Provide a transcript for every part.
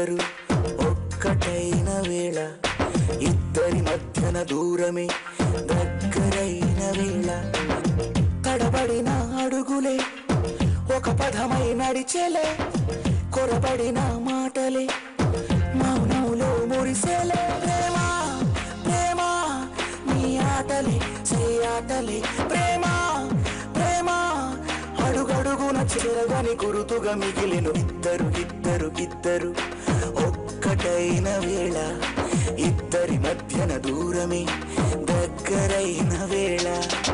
ఇద్దరు ఒక్కటైన వేళ ఇద్దరి మధ్యన దూరమే దగ్గరైన వేళ తడబడిన అడుగులే ఒక పదమై నడిచేలే కొరబడిన మాటలే మౌనంలో మురిసేలే ప్రేమ ప్రేమ నీ ఆటలే ఆటలే ప్రేమ ప్రేమ అడుగడుగున చెరగని గురుతుగా మిగిలిన ఇద్దరు ఇద్దరు ఇద్దరు ఒక్కటైన వేళ ఇద్దరి మధ్యన దూరమే దగ్గరైన వేళ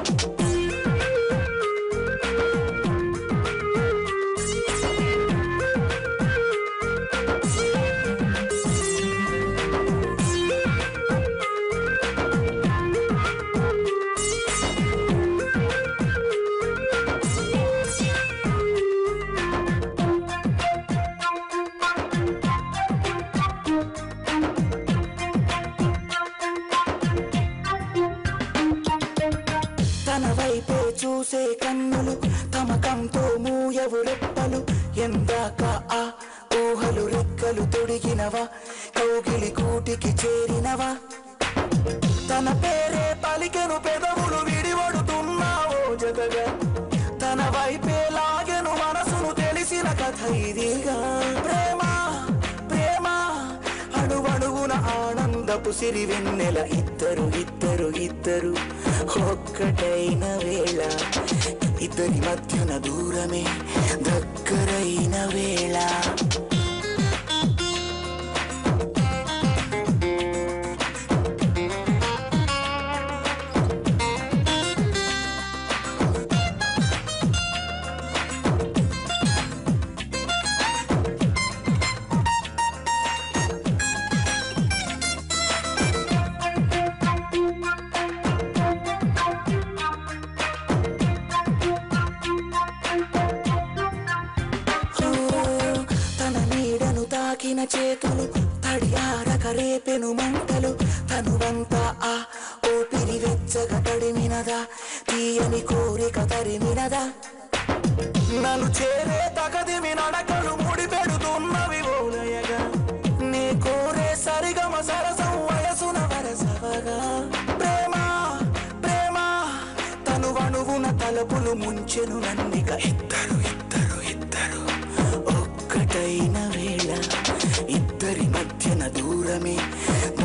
తన వైపే చూసే కన్నులు తమకంతో మూయవు రెప్పలు ఎందాక ఆ ఊహలు రెక్కలు తొడిగినవా కౌగిలి కూటికి చేరినవా తన పేరే పలికెను పెదవులు విడివడుతున్నావో జతగా తన వైపే లాగెను మనసును తెలిసిన కథ ఇదిగా ప్రేమ ప్రేమ అణువణువున ఆనందపు సిరి వెన్నెల ఇద్దరు ఇద్దరు ఇద్దరు ఒక్కటైన వేళ ఇద్దరి మధ్యన దూరమే దగ్గరైన వేళ ఓ, తన నీడను తాకిన చేతులు తడియారక రేపెను మంటలు తనువంతా ఆ ఊపిరి వెచ్చగా తడిమినదా తీయని కోరిక తరిమినదా నన్ను చేరే తగదిమి నడకలు ముడి పెడుతున్నవి ఓలయగా నీ కోరే సరిగమ సరసం వయసున వరసవగా ప్రేమ ప్రేమ తను వణువున తలపులు ముంచెను నన్నిక ఇద్దరు ఇద్దరు ఇద్దరు ఒక్కటైన వేళ ఇద్దరి మధ్యన దూరమే